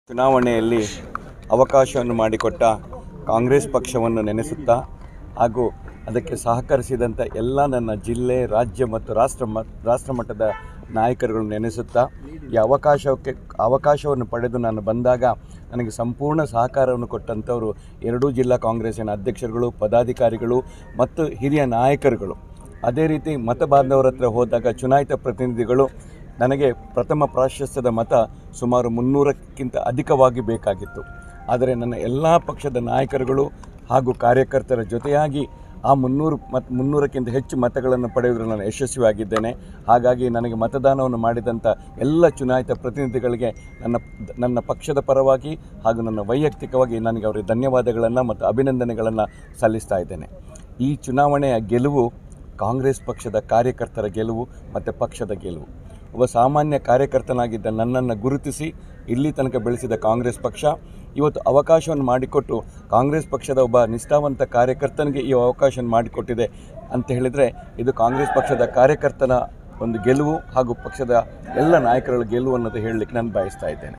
ಚುನಾವಣೆಯಲ್ಲಿ ಅವಕಾಶವನ್ನು ಮಾಡಿಕೊಟ್ಟ ಕಾಂಗ್ರೆಸ್ ಪಕ್ಷವನ್ನು ನೆನೆಸುತ್ತಾ ಹಾಗೂ ಅದಕ್ಕೆ ಸಹಕರಿಸಿದಂಥ ಎಲ್ಲ ನನ್ನ ಜಿಲ್ಲೆ ರಾಜ್ಯ ಮತ್ತು ರಾಷ್ಟ್ರ ಮ ರಾಷ್ಟ್ರಮಟ್ಟದ ನಾಯಕರುಗಳನ್ನು ನೆನೆಸುತ್ತಾ ಈ ಅವಕಾಶಕ್ಕೆ ಅವಕಾಶವನ್ನು ಪಡೆದು ನಾನು ಬಂದಾಗ ನನಗೆ ಸಂಪೂರ್ಣ ಸಹಕಾರವನ್ನು ಕೊಟ್ಟಂಥವರು ಎರಡೂ ಜಿಲ್ಲಾ ಕಾಂಗ್ರೆಸ್ಸಿನ ಅಧ್ಯಕ್ಷರುಗಳು ಪದಾಧಿಕಾರಿಗಳು ಮತ್ತು ಹಿರಿಯ ನಾಯಕರುಗಳು ಅದೇ ರೀತಿ ಮತ ಬಾಂಧವರ ಹತ್ರ ಹೋದಾಗ ಚುನಾಯಿತ ಪ್ರತಿನಿಧಿಗಳು ನನಗೆ ಪ್ರಥಮ ಪ್ರಾಶಸ್ತ್ಯದ ಮತ ಸುಮಾರು ಮುನ್ನೂರಕ್ಕಿಂತ ಅಧಿಕವಾಗಿ ಬೇಕಾಗಿತ್ತು ಆದರೆ ನನ್ನ ಎಲ್ಲ ಪಕ್ಷದ ನಾಯಕರುಗಳು ಹಾಗೂ ಕಾರ್ಯಕರ್ತರ ಜೊತೆಯಾಗಿ ಆ ಮುನ್ನೂರು ಮತ್ತು ಮುನ್ನೂರಕ್ಕಿಂತ ಹೆಚ್ಚು ಮತಗಳನ್ನು ಪಡೆಯುವುದರಲ್ಲಿ ನಾನು ಯಶಸ್ವಿಯಾಗಿದ್ದೇನೆ ಹಾಗಾಗಿ ನನಗೆ ಮತದಾನವನ್ನು ಮಾಡಿದಂಥ ಎಲ್ಲ ಚುನಾಯಿತ ಪ್ರತಿನಿಧಿಗಳಿಗೆ ನನ್ನ ನನ್ನ ಪಕ್ಷದ ಪರವಾಗಿ ಹಾಗೂ ನನ್ನ ವೈಯಕ್ತಿಕವಾಗಿ ನನಗೆ ಅವರಿಗೆ ಧನ್ಯವಾದಗಳನ್ನು ಮತ್ತು ಅಭಿನಂದನೆಗಳನ್ನು ಸಲ್ಲಿಸ್ತಾ ಇದ್ದೇನೆ ಈ ಚುನಾವಣೆಯ ಗೆಲುವು ಕಾಂಗ್ರೆಸ್ ಪಕ್ಷದ ಕಾರ್ಯಕರ್ತರ ಗೆಲುವು ಮತ್ತು ಪಕ್ಷದ ಗೆಲುವು ಒಬ್ಬ ಸಾಮಾನ್ಯ ಕಾರ್ಯಕರ್ತನಾಗಿದ್ದ ನನ್ನನ್ನು ಗುರುತಿಸಿ ಇಲ್ಲಿ ತನಕ ಬೆಳೆಸಿದ ಕಾಂಗ್ರೆಸ್ ಪಕ್ಷ ಇವತ್ತು ಅವಕಾಶವನ್ನು ಮಾಡಿಕೊಟ್ಟು ಕಾಂಗ್ರೆಸ್ ಪಕ್ಷದ ಒಬ್ಬ ನಿಷ್ಠಾವಂತ ಕಾರ್ಯಕರ್ತನಿಗೆ ಈ ಅವಕಾಶ ಮಾಡಿಕೊಟ್ಟಿದೆ ಅಂತ ಹೇಳಿದರೆ ಇದು ಕಾಂಗ್ರೆಸ್ ಪಕ್ಷದ ಕಾರ್ಯಕರ್ತನ ಒಂದು ಗೆಲುವು ಹಾಗೂ ಪಕ್ಷದ ಎಲ್ಲ ನಾಯಕರ ಗೆಲುವು ಅನ್ನೋದು ಹೇಳಲಿಕ್ಕೆ ನಾನು ಬಯಸ್ತಾ ಇದ್ದೇನೆ